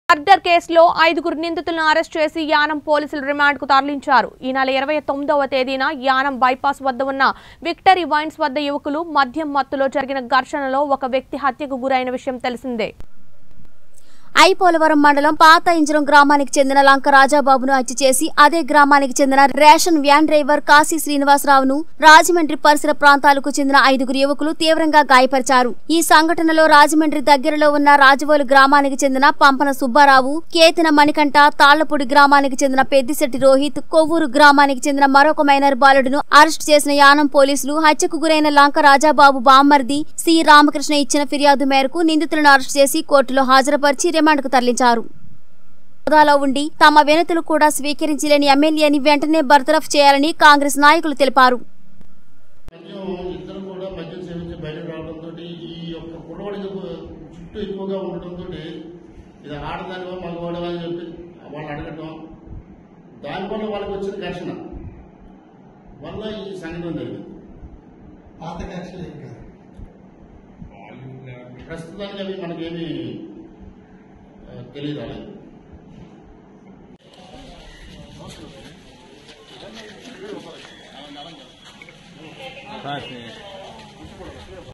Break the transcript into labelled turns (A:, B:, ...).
A: murder కేసులో ఐదుగురు నిందితులను అరెస్ట్ చేసి యానం పోలీసులు రిమాండ్కు తరలించారు ఈ నెల ఇరవై తొమ్మిదవ తేదీన యానం బైపాస్ వద్ద ఉన్న విక్టరీ వైన్స్ వద్ద యువకులు మద్యం మత్తులో జరిగిన ఘర్షణలో ఒక వ్యక్తి హత్యకు గురైన విషయం తెలిసిందే
B: ఐపోలవరం మండలం పాత ఇంజరం గ్రామానికి చెందిన లంక రాజాబాబును హత్య చేసి అదే గ్రామానికి చెందిన రేషన్ వ్యాన్ డ్రైవర్ కాశీ శ్రీనివాసరావును రాజమండ్రి పరిసర ప్రాంతాలకు చెందిన ఐదుగురు యువకులు తీవ్రంగా గాయపరిచారు ఈ సంఘటనలో రాజమండ్రి దగ్గరలో ఉన్న రాజవోలు గ్రామానికి చెందిన పంపన సుబ్బారావు కేతిన మణికంఠ తాళ్లపూడి గ్రామానికి చెందిన పెద్దిశెట్టి రోహిత్ కొవ్వూరు గ్రామానికి చెందిన మరొక మైనర్ బాలుడును అరెస్ట్ చేసిన యానం పోలీసులు హత్యకు గురైన లంక రాజాబాబు బామ్మర్ది సి రామకృష్ణ ఇచ్చిన ఫిర్యాదు మేరకు నిందితులను అరెస్ట్ చేసి కోర్టులో హాజరుపరిచి రిమాండ్కు తరలించారు హోదాలో ఉండి తమ వినతులు కూడా స్వీకరించలేని ఎమ్మెల్యేని వెంటనే బర్తరఫ్ చేయాలని కాంగ్రెస్ నాయకులు తెలిపారు
C: మద్యం ఇద్దరు కూడా మద్యం సేవించి బయటకు రావడంతో ఈ యొక్క కుర్రవాడి చుట్టూ ఎక్కువగా ఉండటంతో ఇది ఆడదానివా మగవాడవా అని చెప్పి వాళ్ళు అడగటం దానివల్ల వాళ్ళకి వచ్చిన ఘర్షణ వల్ల ఈ సంఘటన జరిగింది
D: పాత కక్షలు ఇంకా
C: ప్రస్తుతానికి అవి మనకేమీ ఆ, తెలియరాలేదు